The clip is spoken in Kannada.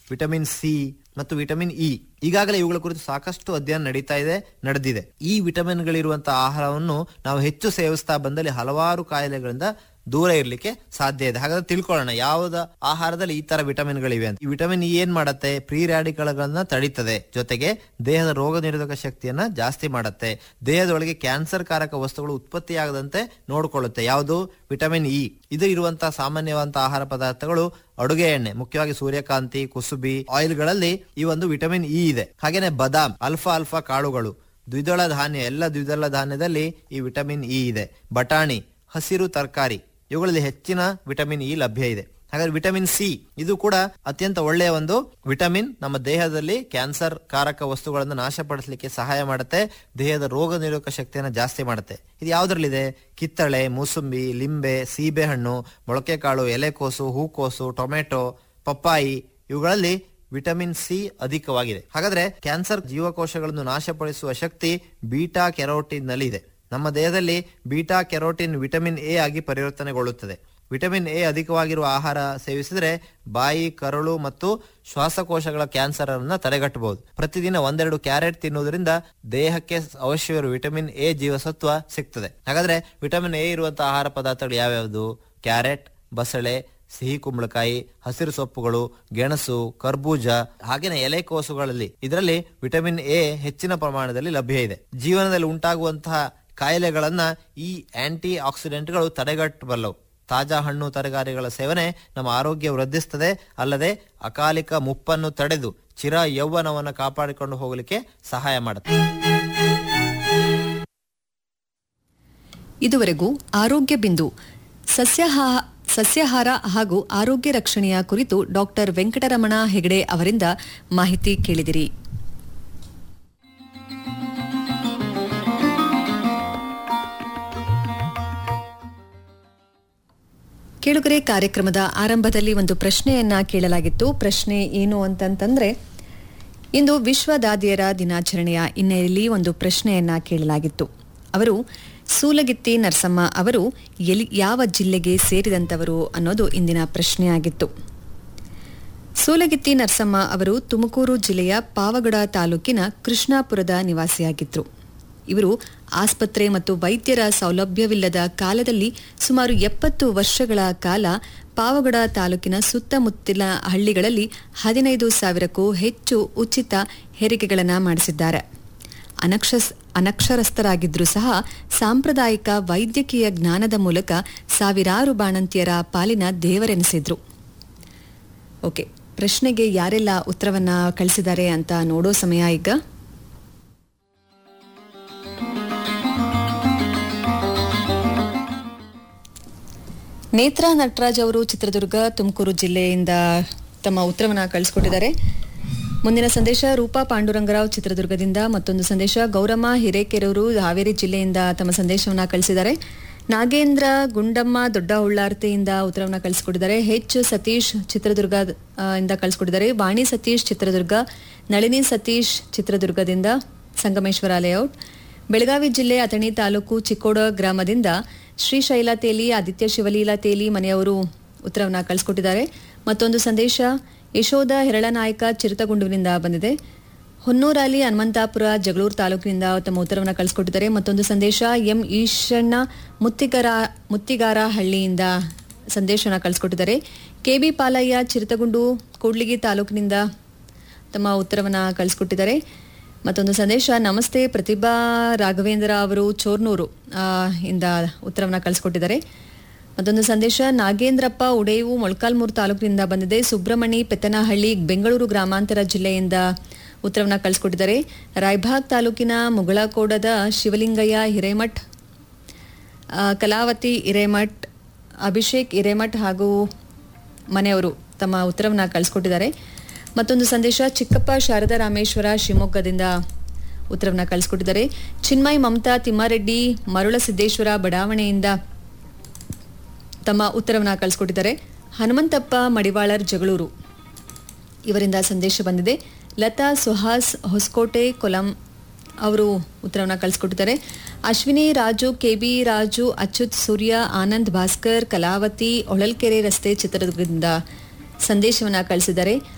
ವಿಟಮಿನ್ ಸಿ ಮತ್ತು ವಿಟಮಿನ್ ಇ ಈಗಾಗಲೇ ಇವುಗಳ ಕುರಿತು ಸಾಕಷ್ಟು ಅಧ್ಯಯನ ನಡೀತಾ ಇದೆ ನಡೆದಿದೆ ಈ ವಿಟಮಿನ್ಗಳಿರುವಂತಹ ಆಹಾರವನ್ನು ನಾವು ಹೆಚ್ಚು ಸೇವಿಸ್ತಾ ಬಂದಲ್ಲಿ ಹಲವಾರು ಕಾಯಿಲೆಗಳಿಂದ ದೂರ ಇರ್ಲಿಕ್ಕೆ ಸಾಧ್ಯ ಇದೆ ಹಾಗಾದ್ರೆ ತಿಳ್ಕೊಳ್ಳೋಣ ಯಾವ್ದ ಆಹಾರದಲ್ಲಿ ಈ ತರ ವಿಟಮಿನ್ಗಳಿವೆ ಅಂತ ಈ ವಿಟಮಿನ್ ಇ ಏನ್ ಮಾಡತ್ತೆ ಪ್ರೀ ರ್ಯಾಡಿಕಲ್ಗಳನ್ನ ತಡೀತದೆ ಜೊತೆಗೆ ದೇಹದ ರೋಗ ನಿರೋಧಕ ಶಕ್ತಿಯನ್ನ ಜಾಸ್ತಿ ಮಾಡತ್ತೆ ದೇಹದೊಳಗೆ ಕ್ಯಾನ್ಸರ್ ಕಾರಕ ವಸ್ತುಗಳು ಉತ್ಪತ್ತಿಯಾಗದಂತೆ ನೋಡ್ಕೊಳ್ಳುತ್ತೆ ಯಾವುದು ವಿಟಮಿನ್ ಇ ಇದು ಇರುವಂತಹ ಸಾಮಾನ್ಯವಂತ ಆಹಾರ ಪದಾರ್ಥಗಳು ಅಡುಗೆ ಎಣ್ಣೆ ಮುಖ್ಯವಾಗಿ ಸೂರ್ಯಕಾಂತಿ ಕುಸುಬಿ ಆಯಿಲ್ಗಳಲ್ಲಿ ಈ ಒಂದು ವಿಟಮಿನ್ ಇ ಇದೆ ಹಾಗೇನೆ ಬದಾಮ್ ಅಲ್ಫಾ ಅಲ್ಫಾ ಕಾಳುಗಳು ದ್ವಿದಳ ಧಾನ್ಯ ಎಲ್ಲ ದ್ವಿದಳ ಧಾನ್ಯದಲ್ಲಿ ಈ ವಿಟಮಿನ್ ಇ ಇದೆ ಬಟಾಣಿ ಹಸಿರು ತರಕಾರಿ ಇವುಗಳಲ್ಲಿ ಹೆಚ್ಚಿನ ವಿಟಮಿನ್ ಇ ಲಭ್ಯ ಇದೆ ಹಾಗಾದ್ರೆ ವಿಟಮಿನ್ ಸಿ ಇದು ಕೂಡ ಅತ್ಯಂತ ಒಳ್ಳೆಯ ಒಂದು ವಿಟಮಿನ್ ನಮ್ಮ ದೇಹದಲ್ಲಿ ಕ್ಯಾನ್ಸರ್ ಕಾರಕ ವಸ್ತುಗಳನ್ನು ನಾಶಪಡಿಸಲಿಕ್ಕೆ ಸಹಾಯ ಮಾಡುತ್ತೆ ದೇಹದ ರೋಗ ನಿರೋಧಕ ಶಕ್ತಿಯನ್ನು ಜಾಸ್ತಿ ಮಾಡುತ್ತೆ ಇದು ಯಾವ್ದ್ರಲ್ಲಿದೆ ಕಿತ್ತಳೆ ಮೂಸಂಬಿ ಲಿಂಬೆ ಸೀಬೆಹಣ್ಣು ಮೊಳಕೆಕಾಳು ಎಲೆಕೋಸು ಹೂಕೋಸು ಟೊಮೆಟೊ ಪಪ್ಪಾಯಿ ಇವುಗಳಲ್ಲಿ ವಿಟಮಿನ್ ಸಿ ಅಧಿಕವಾಗಿದೆ ಹಾಗಾದ್ರೆ ಕ್ಯಾನ್ಸರ್ ಜೀವಕೋಶಗಳನ್ನು ನಾಶಪಡಿಸುವ ಶಕ್ತಿ ಬೀಟಾ ಕೆರೋಟಿನ್ ನಲ್ಲಿ ಇದೆ ನಮ್ಮ ದೇಹದಲ್ಲಿ ಬೀಟಾ ಕೆರೋಟಿನ್ ವಿಟಮಿನ್ ಎ ಆಗಿ ಪರಿವರ್ತನೆಗೊಳ್ಳುತ್ತದೆ ವಿಟಮಿನ್ ಎ ಅಧಿಕವಾಗಿರುವ ಆಹಾರ ಸೇವಿಸಿದ್ರೆ ಬಾಯಿ ಕರುಳು ಮತ್ತು ಶ್ವಾಸಕೋಶಗಳ ಕ್ಯಾನ್ಸರ್ ಅನ್ನ ತಡೆಗಟ್ಟಬಹುದು ಪ್ರತಿದಿನ ಒಂದೆರಡು ಕ್ಯಾರೆಟ್ ತಿನ್ನುವುದರಿಂದ ದೇಹಕ್ಕೆ ಅವಶ್ಯವಿರುವ ವಿಟಮಿನ್ ಎ ಜೀವಸತ್ವ ಸಿಗ್ತದೆ ಹಾಗಾದ್ರೆ ವಿಟಮಿನ್ ಎ ಇರುವಂತಹ ಆಹಾರ ಪದಾರ್ಥಗಳು ಯಾವ್ಯಾವುದು ಕ್ಯಾರೆಟ್ ಬಸಳೆ ಸಿಹಿ ಕುಂಬಳಕಾಯಿ ಹಸಿರು ಸೊಪ್ಪುಗಳು ಗೆಣಸು ಕರ್ಬೂಜ ಹಾಗೇನೆ ಎಲೆಕೋಸುಗಳಲ್ಲಿ ಇದರಲ್ಲಿ ವಿಟಮಿನ್ ಎ ಹೆಚ್ಚಿನ ಪ್ರಮಾಣದಲ್ಲಿ ಲಭ್ಯ ಇದೆ ಜೀವನದಲ್ಲಿ ಉಂಟಾಗುವಂತಹ ಕಾಯಿಲೆಗಳನ್ನ ಈ ಆಂಟಿ ಆಕ್ಸಿಡೆಂಟ್ಗಳು ತಡೆಗಟ್ಟಬಲ್ಲವು ತಾಜಾ ಹಣ್ಣು ತರಕಾರಿಗಳ ಸೇವನೆ ನಮ್ಮ ಆರೋಗ್ಯ ವೃದ್ಧಿಸ್ತದೆ ಅಲ್ಲದೆ ಅಕಾಲಿಕ ಮುಪ್ಪನ್ನು ತಡೆದು ಚಿರ ಯೌವನವನ್ನು ಕಾಪಾಡಿಕೊಂಡು ಹೋಗಲಿಕ್ಕೆ ಸಹಾಯ ಮಾಡುತ್ತೆ ಇದುವರೆಗೂ ಆರೋಗ್ಯ ಬಿಂದು ಸಸ್ಯಾಹಾ ಸಸ್ಯಾಹಾರ ಹಾಗೂ ಆರೋಗ್ಯ ರಕ್ಷಣೆಯ ಕುರಿತು ಡಾಕ್ಟರ್ ವೆಂಕಟರಮಣ ಹೆಗಡೆ ಅವರಿಂದ ಮಾಹಿತಿ ಕೇಳಿದಿರಿ ಕೇಳುಗರೆ ಕಾರ್ಯಕ್ರಮದ ಆರಂಭದಲ್ಲಿ ಒಂದು ಪ್ರಶ್ನೆಯನ್ನ ಕೇಳಲಾಗಿತ್ತು ಪ್ರಶ್ನೆ ಏನು ಅಂತಂತಂದ್ರೆ ಇಂದು ವಿಶ್ವ ದಾದಿಯರ ದಿನಾಚರಣೆಯ ಹಿನ್ನೆಲೆಯಲ್ಲಿ ಒಂದು ಪ್ರಶ್ನೆಯನ್ನ ಕೇಳಲಾಗಿತ್ತು ಅವರು ಸೂಲಗಿತ್ತಿ ನರಸಮ್ಮ ಅವರು ಎಲ್ಲಿ ಯಾವ ಜಿಲ್ಲೆಗೆ ಸೇರಿದಂತವರು ಅನ್ನೋದು ಇಂದಿನ ಪ್ರಶ್ನೆಯಾಗಿತ್ತು ಸೂಲಗಿತ್ತಿ ನರಸಮ್ಮ ಅವರು ತುಮಕೂರು ಜಿಲ್ಲೆಯ ಪಾವಗಡ ತಾಲೂಕಿನ ಕೃಷ್ಣಾಪುರದ ನಿವಾಸಿಯಾಗಿದ್ರು ಇವರು ಆಸ್ಪತ್ರೆ ಮತ್ತು ವೈದ್ಯರ ಸೌಲಭ್ಯವಿಲ್ಲದ ಕಾಲದಲ್ಲಿ ಸುಮಾರು ಎಪ್ಪತ್ತು ವರ್ಷಗಳ ಕಾಲ ಪಾವಗಡ ತಾಲೂಕಿನ ಸುತ್ತಮುತ್ತಲ ಹಳ್ಳಿಗಳಲ್ಲಿ ಹದಿನೈದು ಸಾವಿರಕ್ಕೂ ಹೆಚ್ಚು ಉಚಿತ ಹೆರಿಗೆಗಳನ್ನು ಮಾಡಿಸಿದ್ದಾರೆ ಅನಕ್ಷಸ್ ಅನಕ್ಷರಸ್ಥರಾಗಿದ್ರೂ ಸಹ ಸಾಂಪ್ರದಾಯಿಕ ವೈದ್ಯಕೀಯ ಜ್ಞಾನದ ಮೂಲಕ ಸಾವಿರಾರು ಬಾಣಂತಿಯರ ಪಾಲಿನ ದೇವರೆನಿಸಿದ್ರು ಓಕೆ ಪ್ರಶ್ನೆಗೆ ಯಾರೆಲ್ಲ ಉತ್ತರವನ್ನ ಕಳಿಸಿದ್ದಾರೆ ಅಂತ ನೋಡೋ ಸಮಯ ಈಗ ನೇತ್ರಾ ನಟರಾಜ್ ಅವರು ಚಿತ್ರದುರ್ಗ ತುಮಕೂರು ಜಿಲ್ಲೆಯಿಂದ ತಮ್ಮ ಉತ್ತರವನ್ನ ಕಳಿಸ್ಕೊಟ್ಟಿದ್ದಾರೆ ಮುಂದಿನ ಸಂದೇಶ ರೂಪಾ ಪಾಂಡುರಂಗರಾವ್ ಚಿತ್ರದುರ್ಗದಿಂದ ಮತ್ತೊಂದು ಸಂದೇಶ ಗೌರಮ್ಮ ಹಿರೇಕೆರೂರು ಹಾವೇರಿ ಜಿಲ್ಲೆಯಿಂದ ತಮ್ಮ ಸಂದೇಶವನ್ನ ಕಳಿಸಿದ್ದಾರೆ ನಾಗೇಂದ್ರ ಗುಂಡಮ್ಮ ದೊಡ್ಡ ಉಳ್ಳಾರ್ತಿಯಿಂದ ಉತ್ತರವನ್ನ ಕಳಿಸ್ಕೊಟ್ಟಿದ್ದಾರೆ ಹೆಚ್ ಸತೀಶ್ ಚಿತ್ರದುರ್ಗ ಆ, ಇಂದ ಕಳಿಸ್ಕೊಟ್ಟಿದ್ದಾರೆ ವಾಣಿ ಸತೀಶ್ ಚಿತ್ರದುರ್ಗ ನಳಿನಿ ಸತೀಶ್ ಚಿತ್ರದುರ್ಗದಿಂದ ಸಂಗಮೇಶ್ವರ ಲೇಔಟ್ ಬೆಳಗಾವಿ ಜಿಲ್ಲೆ ಅಥಣಿ ತಾಲೂಕು ಚಿಕ್ಕೋಡ ಗ್ರಾಮದಿಂದ ಶ್ರೀಶೈಲ ತೇಲಿ ಆದಿತ್ಯ ಶಿವಲೀಲಾ ತೇಲಿ ಮನೆಯವರು ಉತ್ತರವನ್ನ ಕಳಿಸ್ಕೊಟ್ಟಿದ್ದಾರೆ ಮತ್ತೊಂದು ಸಂದೇಶ ಯಶೋಧ ಹೆರಳನಾಯಕ ಚಿರತಗುಂಡುವಿನಿಂದ ಬಂದಿದೆ ಹೊನ್ನೂರಲ್ಲಿ ಹನುಮಂತಾಪುರ ಜಗಳೂರು ತಾಲೂಕಿನಿಂದ ತಮ್ಮ ಉತ್ತರವನ್ನು ಕಳಿಸ್ಕೊಟ್ಟಿದ್ದಾರೆ ಮತ್ತೊಂದು ಸಂದೇಶ ಎಂ ಈಶಣ್ಣ ಮುತ್ತಿಗಾರ ಮುತ್ತಿಗಾರ ಹಳ್ಳಿಯಿಂದ ಸಂದೇಶನ ಕಳಿಸ್ಕೊಟ್ಟಿದ್ದಾರೆ ಕೆಬಿ ಪಾಲಯ್ಯ ಚಿರತಗುಂಡು ಕೂಡ್ಲಿಗಿ ತಾಲೂಕಿನಿಂದ ತಮ್ಮ ಉತ್ತರವನ್ನು ಕಳಿಸ್ಕೊಟ್ಟಿದ್ದಾರೆ ಮತ್ತೊಂದು ಸಂದೇಶ ನಮಸ್ತೆ ಪ್ರತಿಭಾ ರಾಘವೇಂದ್ರ ಅವರು ಚೋರ್ನೂರು ಆ, ಇಂದ ಉತ್ತರವನ್ನು ಕಳಿಸ್ಕೊಟ್ಟಿದ್ದಾರೆ ಮತ್ತೊಂದು ಸಂದೇಶ ನಾಗೇಂದ್ರಪ್ಪ ಉಡೇವು ಮೊಳಕಾಲ್ಮೂರು ತಾಲೂಕಿನಿಂದ ಬಂದಿದೆ ಸುಬ್ರಹ್ಮಣಿ ಪೆತ್ತನಹಳ್ಳಿ ಬೆಂಗಳೂರು ಗ್ರಾಮಾಂತರ ಜಿಲ್ಲೆಯಿಂದ ಉತ್ತರವನ್ನ ಕಳಿಸ್ಕೊಟ್ಟಿದ್ದಾರೆ ರಾಯಭಾಗ್ ತಾಲೂಕಿನ ಮುಗಳಕೋಡದ ಶಿವಲಿಂಗಯ್ಯ ಹಿರೇಮಠ್ ಆ, ಕಲಾವತಿ ಹಿರೇಮಠ್ ಅಭಿಷೇಕ್ ಹಿರೇಮಠ್ ಹಾಗೂ ಮನೆಯವರು ತಮ್ಮ ಉತ್ತರವನ್ನ ಕಳಿಸ್ಕೊಟ್ಟಿದ್ದಾರೆ ಮತ್ತೊಂದು ಸಂದೇಶ ಚಿಕ್ಕಪ್ಪ ಶಾರದಾ ರಾಮೇಶ್ವರ ಶಿವಮೊಗ್ಗದಿಂದ ಉತ್ತರವನ್ನ ಕಳಿಸ್ಕೊಟ್ಟಿದ್ದಾರೆ ಚಿನ್ಮಯ್ ಮಮತಾ ತಿಮ್ಮಾರೆಡ್ಡಿ ಮರುಳಸಿದ್ದೇಶ್ವರ ಬಡಾವಣೆಯಿಂದ ತಮ್ಮ ಉತ್ತರವನ್ನ ಕಳಿಸ್ಕೊಟ್ಟಿದ್ದಾರೆ ಹನುಮಂತಪ್ಪ ಮಡಿವಾಳರ್ ಜಗಳೂರು ಇವರಿಂದ ಸಂದೇಶ ಬಂದಿದೆ ಲತಾ ಸುಹಾಸ್ ಹೊಸಕೋಟೆ ಕೊಲಂ ಅವರು ಉತ್ತರವನ್ನ ಕಳಿಸ್ಕೊಟ್ಟಿದ್ದಾರೆ ಅಶ್ವಿನಿ ರಾಜು ಕೆಬಿ ರಾಜು ಅಚ್ಯುತ್ ಸೂರ್ಯ ಆನಂದ್ ಭಾಸ್ಕರ್ ಕಲಾವತಿ ಹೊಳಲ್ಕೆರೆ ರಸ್ತೆ ಚಿತ್ರದುರ್ಗದಿಂದ ಸಂದೇಶವನ್ನ ಕಳಿಸಿದ್ದಾರೆ